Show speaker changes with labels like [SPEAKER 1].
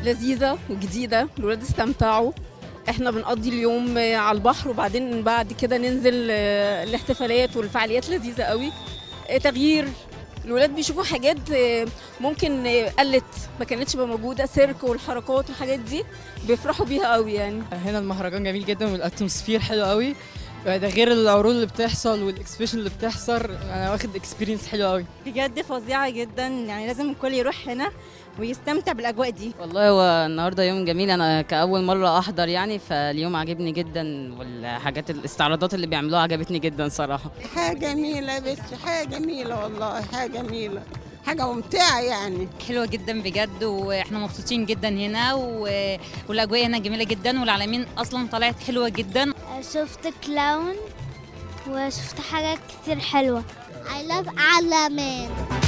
[SPEAKER 1] لذيذه وجديده الولاد استمتعوا احنا بنقضي اليوم آه، على البحر وبعدين بعد كده ننزل آه، الاحتفالات والفعاليات لذيذه قوي آه، تغيير الولاد بيشوفوا حاجات آه، ممكن آه، قلت ما كانتش بقى موجوده سيرك والحركات والحاجات دي بيفرحوا بيها قوي يعني
[SPEAKER 2] هنا المهرجان جميل جدا والاتموسفير حلو قوي ده غير العروض اللي بتحصل والاكسبيشن اللي بتحصل انا واخد اكسبيرينس حلو قوي
[SPEAKER 3] بجد فظيعة جدا يعني لازم الكل يروح هنا ويستمتع بالأجواء دي
[SPEAKER 4] والله هو النهارده يوم جميل انا كاول مره احضر يعني فاليوم عجبني جدا والحاجات الاستعراضات اللي بيعملوها عجبتني جدا صراحه
[SPEAKER 5] حاجة جميلة بس حاجة جميلة والله حاجة جميلة حاجة ممتعة يعني
[SPEAKER 6] حلوة جدا بجد واحنا مبسوطين جدا هنا و... والاجواء هنا جميلة جدا والعلمين اصلا طلعت حلوة جدا
[SPEAKER 7] شفت كلاون وشفت حاجات كتير حلوة I love علمان